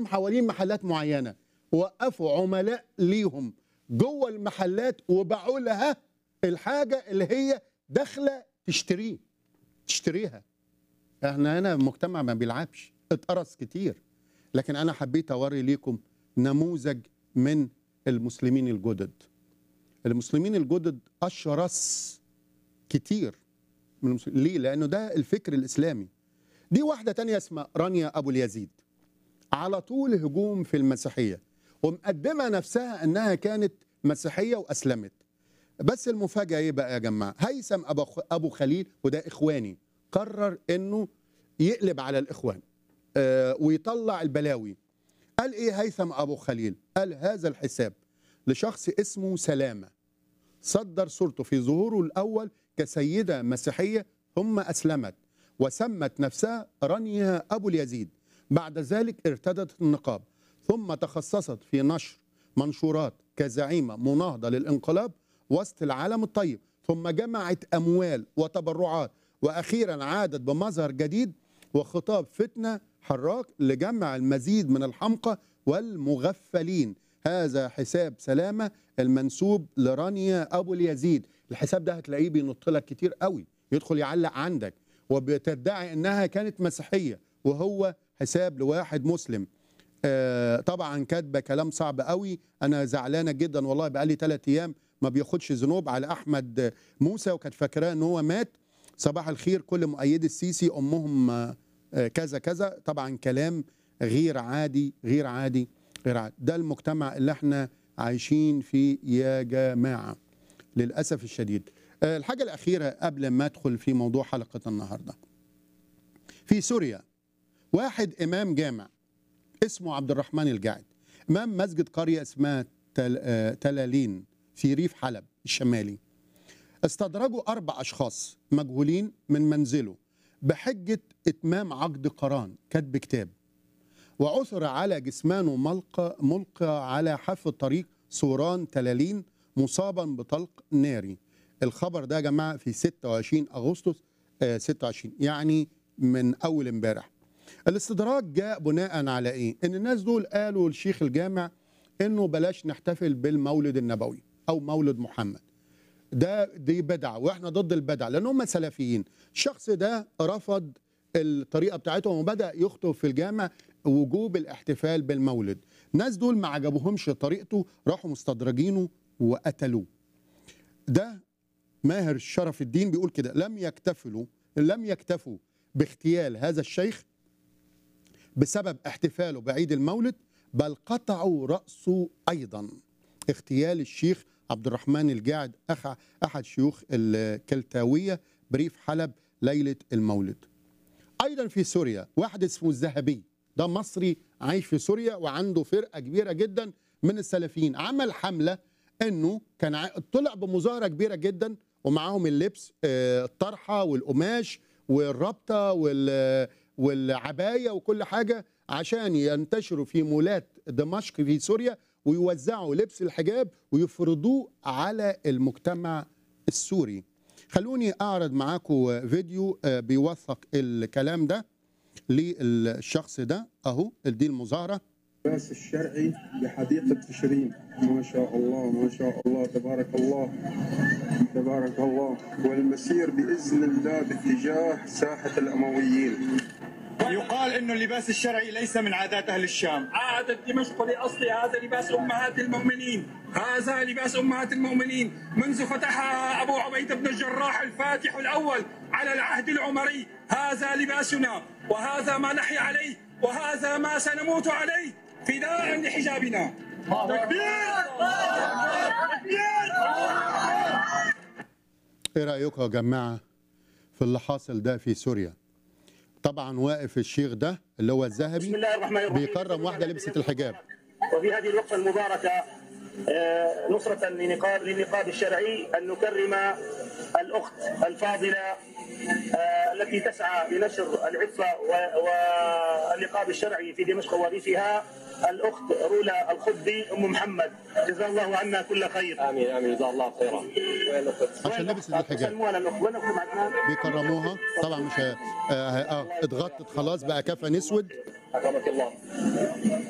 وقفوهم حوالين محلات معينه وقفوا عملاء ليهم جوه المحلات وباعوا لها الحاجه اللي هي داخله تشتريه تشتريها احنا هنا مجتمع ما بيلعبش اتقرص كتير لكن انا حبيت اوري ليكم نموذج من المسلمين الجدد المسلمين الجدد اشرس كتير من المسلمين ليه لانه ده الفكر الاسلامي دي واحده تانية اسمها رانيا ابو اليزيد على طول هجوم في المسيحيه ومقدمه نفسها انها كانت مسيحيه واسلمت بس المفاجاه ايه بقى يا جماعه هيثم ابو ابو خليل وده اخواني قرر انه يقلب على الاخوان آه ويطلع البلاوي قال ايه هيثم ابو خليل قال هذا الحساب لشخص اسمه سلامه صدر صورته في ظهوره الاول كسيده مسيحيه ثم اسلمت وسمت نفسها رانيا ابو اليزيد بعد ذلك ارتدت النقاب ثم تخصصت في نشر منشورات كزعيمه مناهضه للانقلاب وسط العالم الطيب ثم جمعت اموال وتبرعات واخيرا عادت بمظهر جديد وخطاب فتنه حراك لجمع المزيد من الحمقى والمغفلين هذا حساب سلامه المنسوب لرانيا ابو اليزيد الحساب ده هتلاقيه بينط لك كتير قوي يدخل يعلق عندك وبتدعي انها كانت مسيحيه وهو حساب لواحد مسلم آه طبعا كاتبه كلام صعب قوي انا زعلانه جدا والله بقالي ثلاث ايام ما بياخدش ذنوب على احمد موسى وكانت فاكراه ان هو مات صباح الخير كل مؤيدي السيسي امهم آه كذا كذا طبعا كلام غير عادي غير عادي غير عادي ده المجتمع اللي احنا عايشين فيه يا جماعه للاسف الشديد آه الحاجه الاخيره قبل ما ادخل في موضوع حلقه النهارده في سوريا واحد امام جامع اسمه عبد الرحمن الجاعد امام مسجد قريه اسمها تل آه تلالين في ريف حلب الشمالي استدرجوا اربع اشخاص مجهولين من منزله بحجه اتمام عقد قران كتب كتاب وعثر على جسمانه ملقى ملقى على حافه الطريق سوران تلالين مصابا بطلق ناري الخبر ده يا جماعه في 26 اغسطس آه 26 يعني من اول امبارح الاستدراج جاء بناء على ايه ان الناس دول قالوا للشيخ الجامع انه بلاش نحتفل بالمولد النبوي او مولد محمد ده دي بدعه واحنا ضد البدع لان هم سلفيين الشخص ده رفض الطريقه بتاعتهم وبدا يخطب في الجامع وجوب الاحتفال بالمولد الناس دول ما عجبهمش طريقته راحوا مستدرجينه وقتلوه ده ماهر شرف الدين بيقول كده لم يكتفلوا لم يكتفوا باغتيال هذا الشيخ بسبب احتفاله بعيد المولد بل قطعوا رأسه أيضا اغتيال الشيخ عبد الرحمن الجاعد أخ أحد شيوخ الكلتاوية بريف حلب ليلة المولد أيضا في سوريا واحد اسمه الذهبي ده مصري عايش في سوريا وعنده فرقة كبيرة جدا من السلفيين عمل حملة انه كان طلع بمظاهره كبيره جدا ومعاهم اللبس الطرحه والقماش والربطه والعبايه وكل حاجه عشان ينتشروا في مولات دمشق في سوريا ويوزعوا لبس الحجاب ويفرضوه على المجتمع السوري خلوني اعرض معاكم فيديو بيوثق الكلام ده للشخص ده اهو دي المظاهره اللباس الشرعي بحديقة تشرين ما شاء الله ما شاء الله تبارك الله تبارك الله والمسير بإذن الله باتجاه ساحة الأمويين يقال انه اللباس الشرعي ليس من عادات اهل الشام عادة دمشق لاصلها هذا لباس امهات المؤمنين هذا لباس امهات المؤمنين منذ فتحها ابو عبيده بن الجراح الفاتح الاول على العهد العمري هذا لباسنا وهذا ما نحيا عليه وهذا ما سنموت عليه فداء لحجابنا تكبير تكبير ايه رايكم يا جماعه في اللي حاصل ده في سوريا طبعا واقف الشيخ ده اللي هو الذهبي بسم الله الرحمن الرحيم بيكرم واحده لبست الحجاب وفي هذه الوقفة المباركة آه، نصرة لنقاب للنقاب الشرعي أن نكرم الأخت الفاضلة آه، التي تسعى لنشر العفة و- والنقاب الشرعي في دمشق وريفها الأخت رولا الخضي أم محمد جزا الله عنا كل خير امين امين جزاه الله خيرا عشان لبست الحجاب سلمونا الأخت وين أخت عدنان؟ بيكرموها طبعا مش ه- اه, آه اتغطت خلاص بقى كفن اسود اكرمك الله